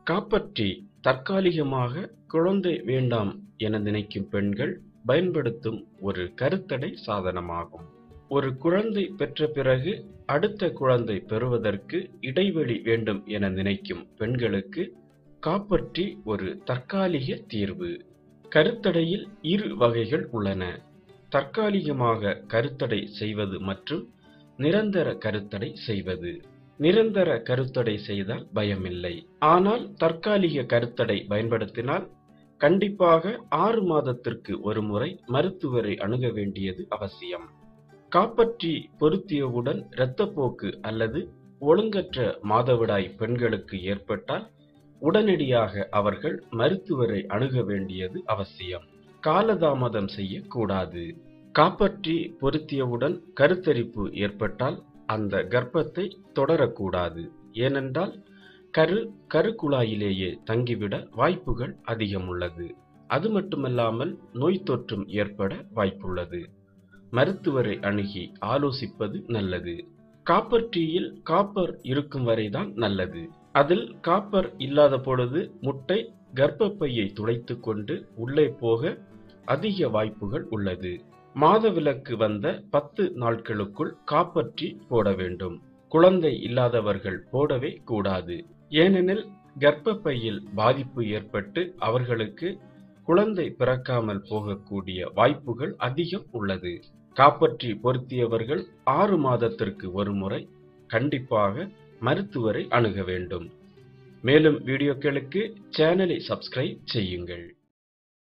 காப்பற்றி தற்காலிகமாக குழந்தை வேண்டாம் என நினைக்கும் பெண்கள் பயன்படுத்தும் ஒரு கருத்தடை சாதனமாகும் ஒரு குழந்தை பெற்ற பிறகு அடுத்த குழந்தை பெறுவதற்கு இடைவெளி வேண்டும் என நினைக்கும் பெண்களுக்கு காப்பற்றி ஒரு தற்காலிக தீர்வு கருத்தடையில் இரு வகைகள் உள்ளன தற்காலிகமாக கருத்தடை செய்வது மற்றும் நிரந்தர கருத்தடை செய்வது நிரந்தர கருத்தடை செய்தால் பயமில்லை ஆனால் தற்காலிக கருத்தடை பயன்படுத்தினால் கண்டிப்பாக ஆறு மாதத்திற்கு ஒரு முறை மருத்துவரை அணுக வேண்டியது அவசியம் காப்பற்றி பொருத்தியவுடன் இரத்தப்போக்கு அல்லது ஒழுங்கற்ற மாதவிடாய் பெண்களுக்கு ஏற்பட்டால் உடனடியாக அவர்கள் மருத்துவரை அணுக வேண்டியது அவசியம் காலதாமதம் செய்யக்கூடாது காப்பற்றி பொருத்தியவுடன் கருத்தரிப்பு ஏற்பட்டால் அந்த கர்ப்பத்தை தொடரக்கூடாது ஏனென்றால் கரு கருக்குழாயிலேயே தங்கிவிட வாய்ப்புகள் அதிகம் உள்ளது அது மட்டுமல்லாமல் நோய் தொற்றும் ஏற்பட வாய்ப்புள்ளது மருத்துவரை அணுகி ஆலோசிப்பது நல்லது காப்பர் டீயில் காப்பர் இருக்கும் வரைதான் நல்லது அதில் காப்பர் இல்லாத பொழுது முட்டை கர்ப்பப்பையை துளைத்து கொண்டு உள்ளே போக அதிக வாய்ப்புகள் உள்ளது மாதவிலக்கு வந்த பத்து நாட்களுக்குள் காப்பற்றி போட வேண்டும் குழந்தை இல்லாதவர்கள் போடவே கூடாது ஏனெனில் கர்ப்பப்பையில் பாதிப்பு ஏற்பட்டு அவர்களுக்கு குழந்தை பிறக்காமல் போகக்கூடிய வாய்ப்புகள் அதிகம் உள்ளது காப்பற்றி பொருத்தியவர்கள் ஆறு மாதத்திற்கு ஒரு முறை கண்டிப்பாக மருத்துவரை அணுக வேண்டும் மேலும் வீடியோக்களுக்கு சேனலை சப்ஸ்கிரைப் செய்யுங்கள்